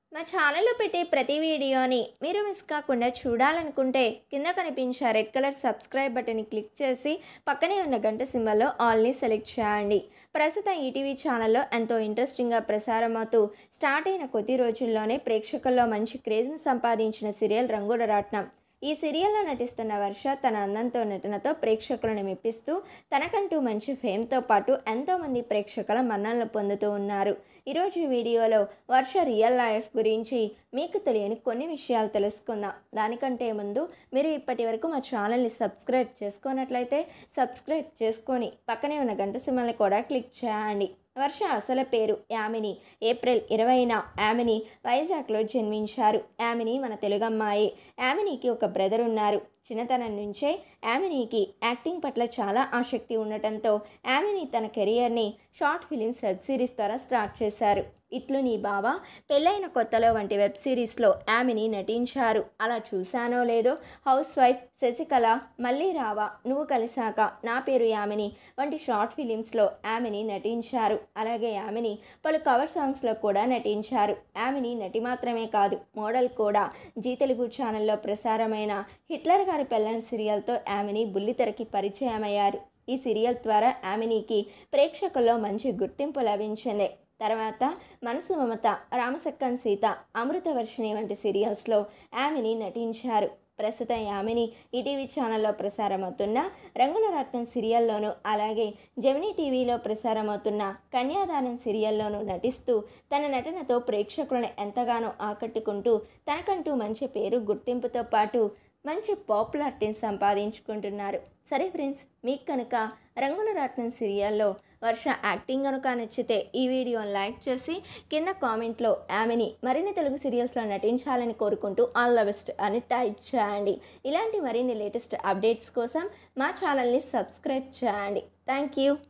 మా ఛానల్లో పెట్టే ప్రతి వీడియోని మీరు మిస్ కాకుండా చూడాలనుకుంటే కింద కనిపించే రెడ్ కలర్ సబ్స్క్రైబ్ బటన్ని క్లిక్ చేసి పక్కనే ఉన్న గంట సింబల్లో ఆల్ని సెలెక్ట్ చేయండి ప్రస్తుతం ఈటీవీ ఛానల్లో ఎంతో ఇంట్రెస్టింగ్గా ప్రసారం అవుతూ స్టార్ట్ అయిన కొద్ది రోజుల్లోనే ప్రేక్షకుల్లో మంచి క్రేజ్ను సంపాదించిన సీరియల్ రంగుల రాట్నం ఈ సీరియల్లో నటిస్తున్న వర్ష తన అందంతో నటనతో ప్రేక్షకులను మెప్పిస్తూ తనకంటూ మంచి ఫేమ్తో పాటు ఎంతోమంది ప్రేక్షకుల మన్ననలు పొందుతూ ఉన్నారు ఈరోజు ఈ వీడియోలో వర్ష రియల్ లైఫ్ గురించి మీకు తెలియని కొన్ని విషయాలు తెలుసుకుందాం దానికంటే ముందు మీరు ఇప్పటి వరకు మా ఛానల్ని సబ్స్క్రైబ్ చేసుకున్నట్లయితే సబ్స్క్రైబ్ చేసుకొని పక్కనే ఉన్న గంట సింబల్ని కూడా క్లిక్ చేయండి వర్ష అసలు పేరు యామిని ఏప్రిల్ ఇరవైన యామిని వైజాగ్లో జన్మించారు యామిని మన తెలుగు అమ్మాయి యామినికి ఒక బ్రదర్ ఉన్నారు చిన్నతనం నుంచే యామినికి యాక్టింగ్ పట్ల చాలా ఆసక్తి ఉండటంతో యామిని తన కెరియర్ని షార్ట్ ఫిలిమ్స్ వెబ్ సిరీస్ ద్వారా స్టార్ట్ చేశారు ఇట్లు నీ బావ పెళ్ళైన కొత్తలో వంటి వెబ్ సిరీస్లో యామిని నటించారు అలా చూశానో లేదో హౌస్ వైఫ్ శశికళ మళ్ళీ రావా నువ్వు కలిశాక నా పేరు యామిని వంటి షార్ట్ ఫిలిమ్స్లో యామిని నటించారు అలాగే యామిని పలు కవర్ సాంగ్స్లో కూడా నటించారు యామిని నటి మాత్రమే కాదు మోడల్ కూడా జీ తెలుగు ఛానల్లో ప్రసారమైన హిట్లర్ గారి పెళ్ళన్ సీరియల్తో యామిని బుల్లితెరకి పరిచయమయ్యారు ఈ సీరియల్ ద్వారా యామినికి ప్రేక్షకుల్లో మంచి గుర్తింపు లభించింది తర్వాత మనసు మమత రామసక్కన్ సీత అమృతవర్షిణి వంటి సీరియల్స్లో యామిని నటించారు ప్రస్తుతం యామిని ఈటీవీ ఛానల్లో ప్రసారమవుతున్న రంగుల రత్నం సీరియల్లోనూ అలాగే జమినీ టీవీలో ప్రసారమవుతున్న కన్యాదానం సీరియల్లోనూ నటిస్తూ తన నటనతో ప్రేక్షకులను ఎంతగానో ఆకట్టుకుంటూ తనకంటూ మంచి పేరు గుర్తింపుతో పాటు మంచి పాపులారిటీని సంపాదించుకుంటున్నారు సరే ఫ్రెండ్స్ మీకు కనుక రంగుల రాట్నం సీరియల్లో వర్ష యాక్టింగ్ కనుక నచ్చితే ఈ వీడియోని లైక్ చేసి కింద కామెంట్లో ఆమెని మరిన్ని తెలుగు సీరియల్స్లో నటించాలని కోరుకుంటూ ఆల్ ద బెస్ట్ అని టైప్ చేయండి ఇలాంటి మరిన్ని లేటెస్ట్ అప్డేట్స్ కోసం మా ఛానల్ని సబ్స్క్రైబ్ చేయండి థ్యాంక్ యూ